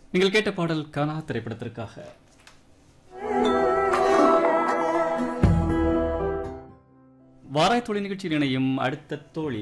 நீங்கள் கேட்ட பாடல் கானா திரைப்படத்திற்காக வாராய் தோழி நிகழ்ச்சியில் இணையும் அடுத்த தோழி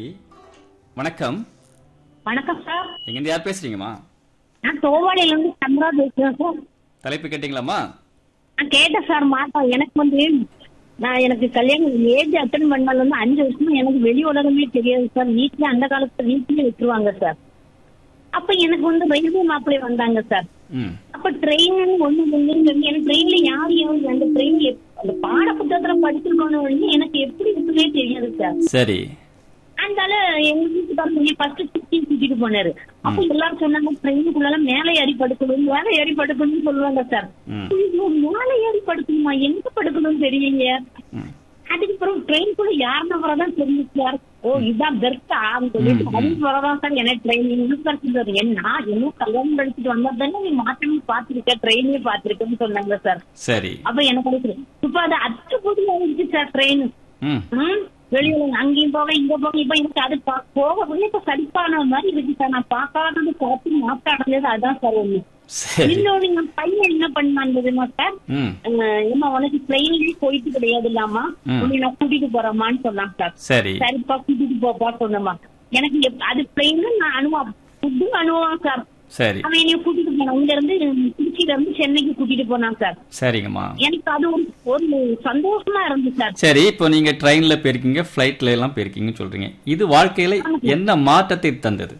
வணக்கம் வணக்கம் சார் எங்கிருந்து யார் பேசுறீங்கம்மா நான் தோவாளையில இருந்து சந்திரா பேசுறேன் சார் தலைப்பு கேட்டீங்களாம்மா நான் கேட்டேன் சார் மாட்டோம் எனக்கு வந்து நான் எனக்கு கல்யாணம் ஏஜ் அட்டன் பண்ணால இருந்து அஞ்சு வருஷமா எனக்கு வெளி உலகமே தெரியாது சார் வீட்டுல அந்த காலத்துல வீட்லயே விட்டுருவாங்க சார் அப்ப எனக்கு வந்து ரயில்வே மாப்பிள்ளை வந்தாங்க சார் ம் அப்ப ட்ரெயின் ஒண்ணு ஒண்ணு எனக்கு ட்ரெயின்ல யார் யார் அந்த ட்ரெயின் அந்த பாட புத்தகத்துல படிச்சிருக்கோன்னு ஒழிஞ்சு எனக்கு எப்படி இருக்குன்னே தெரியாது சார் சரி அதனால எங்க வீட்டுக்காரங்க ஃபர்ஸ்ட் சுத்தி சுத்திட்டு போனாரு அப்ப எல்லாரும் சொன்னாங்க ட்ரெயினுக்குள்ள மேலே ஏறி படுக்கணும் மேலே ஏறி படுக்கணும்னு சொல்லுவாங்க சார் ம் ஐயோ, மேலே ஏறி படுக்கணுமா எங்க படுக்கணும்னு தெரியலையே ம் அதுக்கப்புறம் ட்ரெயினுக்குள்ள யார் நபரதான் தெரிஞ்சுச்சு சார் ஓ இதான் பெர்த்தா சொல்லிட்டு அதுக்கு பிறகுதான் சார் எனக்கு ட்ரெயின் இன்ஸ்பெக்டர் என்ன இன்னும் கல்யாணம் படிச்சுட்டு வந்தா தானே நீ மாற்றமே பாத்திருக்க ட்ரெயினே பாத்திருக்கேன்னு சொன்னாங்க சார் சரி அப்ப எனக்கு கிடைக்குது இப்ப அது அச்சுப்பொடி ஆயிடுச்சு சார் ட்ரெயின் ம் ம், வெளியில அங்கேயும் போக இங்க போக இப்ப எனக்கு அது பா- போக போக இப்ப சலிப்பான மாதிரி இருக்கு சார் நான் பார்க்காதது பார்த்து மாத்தாடுறது அதான் சார் ஒண்ணு சரி இன்னொரு என் பையன் என்ன பண்ணான் தெரியுமா சார் ம் அஹ், ஏம்மா உனக்கு பிளெயின்லயே போயிட்டு கிடையாது இல்லாமா ம். உன்னை நான் கூட்டிட்டு போறேம்மான்னு சொன்னான் சார் சரி சரிப்பா கூட்டிட்டு போப்பா சொன்னமா எனக்கு எப்- அது பிளெயின்ல நான் அனுபவம் புது அனுபவம் சார் சரி அவன் என்னைய கூட்டிட்டு போனான் இங்க இருந்து திருச்சியில இருந்து சென்னைக்கு கூட்டிட்டு போனான் சார் சரிங்கம்மா எனக்கு அது ஒரு ஒரு சந்தோஷமா இருந்துச்சு சார் சரி இப்போ நீங்க ட்ரெயின்ல போயிருக்கீங்க ஃப்ளைட்ல எல்லாம் போயிருக்கீங்கன்னு சொல்றீங்க இது வாழ்க்கையில என்ன மாற்றத்தை தந்தது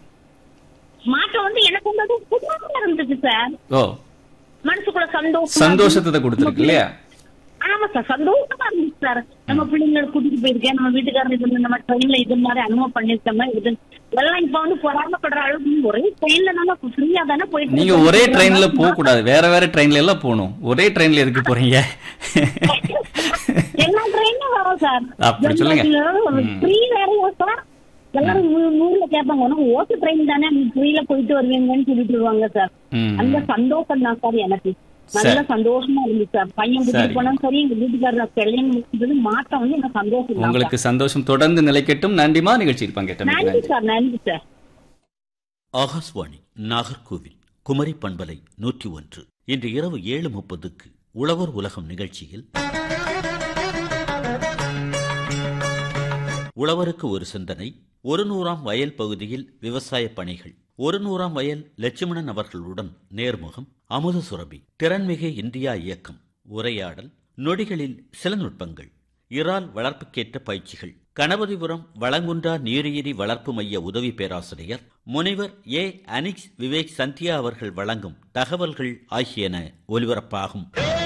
மாற்றம் வந்து எனக்கு வந்து அது புதுசா இருந்துச்சு சார் ஓ மனசுக்குள்ள சந்தோஷம் சந்தோஷத்தை கொடுத்துருக்கு இல்லையா ஆமா சார் சந்தோஷமா இருந்துச்சு சார் நம்ம பிள்ளைங்களை கூட்டிட்டு போயிருக்கேன் நம்ம வீட்டுக்காரருக்கு வந்து நம்ம ட்ரெயின்ல இது மாதிரி அனுபவம் பண்ணிருக்கோம் இது எல்லாம் இப்ப வந்து பொறாமப்படுற அளவுக்கு ஒரே ட்ரெயின்ல நம்ம ஃப்ரீயா தானே போயிட்டு நீங்க ஒரே ட்ரெயின்ல போக கூடாது வேற வேற ட்ரெயின்ல எல்லாம் போகணும் ஒரே ட்ரெயின்ல எதுக்கு போறீங்க எல்லா ட்ரெயினும் வரும் சார் அப்படி சொல்லுங்க. ம். ஃப்ரீ வேறையா சார் எல்லாரும் ஊ- ஊர்ல கேட்பாங்க உனக்கு ஓட்டு ட்ரெயின் தானே நீ ஃப்ரீல போயிட்டு வருவீங்கன்னு சொல்லிட்டு வருவாங்க சார் ம். அந்த சந்தோஷம் தான் சார் எனக்கு நல்ல சரி. சந்தோஷமா இருந்துச்சு சார் பையன் சரி. கூட்டிட்டு போனா சரி எங்க வீட்டுக்காரர் கல்யாணம் முடிச்சது மாற்றம் வந்து எனக்கு சந்தோஷம் தான் உங்களுக்கு சந்தோஷம் தொடர்ந்து நிலைக்கட்டும் நன்றிமா நிகழ்ச்சியில் பங்கேற்ற நன்றி சார் நன்றி சார் ஆகாஷ்வாணி நாகர்கோவில் குமரி பண்பலை நூற்றி ஒன்று இன்று இரவு ஏழு முப்பதுக்கு உழவர் உலகம் நிகழ்ச்சியில் உழவருக்கு ஒரு சிந்தனை ஒரு நூறாம் வயல் பகுதியில் விவசாய பணிகள் ஒரு நூறாம் வயல் லட்சுமணன் அவர்களுடன் நேர்முகம் அமுத சுரபி திறன்மிகு இந்தியா இயக்கம் உரையாடல் நொடிகளில் சில நுட்பங்கள் இறால் வளர்ப்புக்கேற்ற பயிற்சிகள் கணபதிபுரம் வளங்குன்றா நீரியரி வளர்ப்பு மைய உதவி பேராசிரியர் முனைவர் ஏ அனிக்ஸ் விவேக் சந்தியா அவர்கள் வழங்கும் தகவல்கள் ஆகியன ஒலிபரப்பாகும்